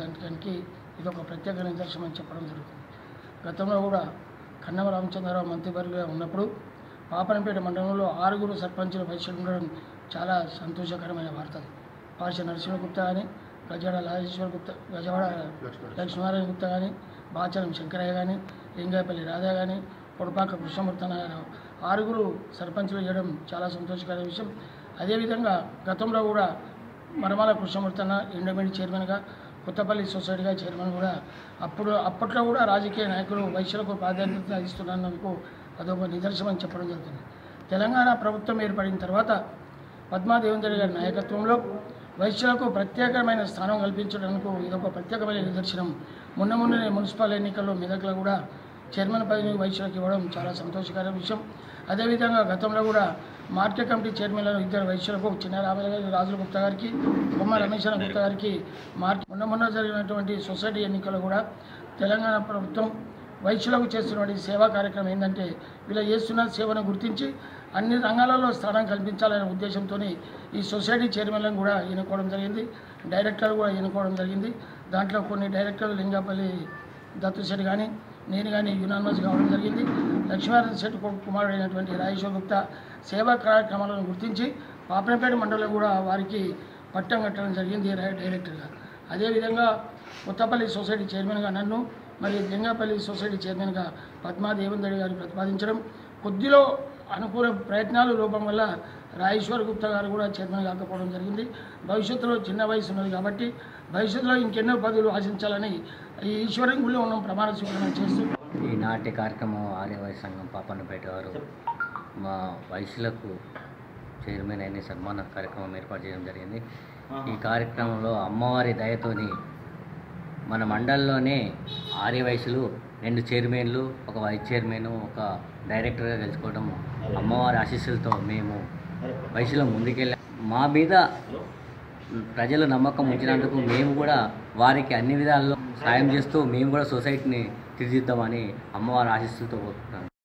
దానికి ఇది ఒక ప్రత్యేక నిదర్శనం అని చెప్పడం జరుగుతుంది గతంలో కూడా కన్నమ రామచంద్రరావు మంత్రివర్గంగా ఉన్నప్పుడు పాపనపేట మండలంలో ఆరుగురు సర్పంచుల వైశ్యులు ఉండడం చాలా సంతోషకరమైన వార్త అది పార్ష నరసింహగుప్తా కానీ గజవాడ లాజేశ్వర గుప్తా గజవాడ లక్ష్మీనారాయణ గుప్తా కానీ బాచరం శంకరయ్య కానీ లింగాయపల్లి రాధా కానీ పొడపాక కృష్ణమూర్తన ఆరుగురు సర్పంచులు చేయడం చాలా సంతోషకరమైన విషయం అదేవిధంగా గతంలో కూడా మరమల కృష్ణమూర్తన ఎండోమెంట్ చైర్మన్గా కొత్తపల్లి సొసైటీగా చైర్మన్ కూడా అప్పుడు అప్పట్లో కూడా రాజకీయ నాయకులు వైశ్యులకు ప్రాధాన్యత ఇస్తున్నందుకు అదొక నిదర్శనం అని చెప్పడం జరుగుతుంది తెలంగాణ ప్రభుత్వం ఏర్పడిన తర్వాత పద్మాదేవేంద్ర గారి నాయకత్వంలో వైశ్యులకు ప్రత్యేకమైన స్థానం కల్పించడానికి ఇదొక ప్రత్యేకమైన నిదర్శనం మొన్న మొన్ననే మున్సిపల్ ఎన్నికల్లో మెదక్లో కూడా చైర్మన్ పదవి వైశ్యులకు ఇవ్వడం చాలా సంతోషకరమైన విషయం అదేవిధంగా గతంలో కూడా మార్కెట్ కమిటీ చైర్మన్లను ఇద్దరు వైశ్యులకు చిన్న రామయ్య గారి రాజుల గుప్తా గారికి బొమ్మ రమేశ్వర గుప్తా గారికి మార్కెట్ మొన్న మొన్న జరిగినటువంటి సొసైటీ ఎన్నికల్లో కూడా తెలంగాణ ప్రభుత్వం వైశ్యులకు చేస్తున్నటువంటి సేవా కార్యక్రమం ఏంటంటే వీళ్ళు చేస్తున్న సేవను గుర్తించి అన్ని రంగాలలో స్థానం కల్పించాలనే ఉద్దేశంతో ఈ సొసైటీ చైర్మన్లను కూడా ఎన్నుకోవడం జరిగింది డైరెక్టర్లు కూడా ఎన్నుకోవడం జరిగింది దాంట్లో కొన్ని డైరెక్టర్లు లింగాపల్లి దత్తుశెట్టి కానీ నేను కానీ యునానిమస్ కావడం జరిగింది లక్ష్మీనారాయణ శెట్టి కొడుకు కుమారుడు అయినటువంటి రాజేశ్వర్ గుప్తా సేవా కార్యక్రమాలను గుర్తించి పాపనపేట మండలంలో కూడా వారికి పట్టం కట్టడం జరిగింది డై- డైరెక్టర్గా అదేవిధంగా కొత్తపల్లి సొసైటీ చైర్మన్గా నన్ను మరి లింగాపల్లి సొసైటీ చైర్మన్గా పద్మా దేవేందర్ గారు ప్రతిపాదించడం కొద్దిలో అనుకూల ప్రయత్నాలు రూపం వల్ల రాజేశ్వర్ గుప్తా గారు కూడా చైర్మన్ కాకపోవడం జరిగింది భవిష్యత్తులో చిన్న వయసు ఉన్నది కాబట్టి భవిష్యత్తులో ఇంకెన్నో పదవులు ఆశించాలని ఈ ఈశ్వరం గుళ్ళో ఉన్న ప్రమాణ స్వీకరణ చేస్తూ ఈ నాట్య కార్యక్రమం ఆర్యవై సంఘం పాపన్నపేట వారు మా వైశ్యులకు చైర్మన్ అయిన సన్మాన కార్యక్రమం ఏర్పాటు చేయడం జరిగింది ఈ కార్యక్రమంలో అమ్మవారి దయతోని మన మండలంలోనే ఆర్య వయసులు రెండు చైర్మన్లు ఒక వైస్ చైర్మన్ ఒక డైరెక్టర్గా గెలుచుకోవడం అమ్మవారి ఆశీస్సులతో మేము వయసులో ముందుకెళ్ళాం మా మీద ప్రజలు నమ్మకం ఉంచినందుకు మేము కూడా వారికి అన్ని విధాల్లో సాయం చేస్తూ మేము కూడా సొసైటీని తీర్చిద్దామని అమ్మవారి ఆశీస్సులతో కోరుకుంటున్నాను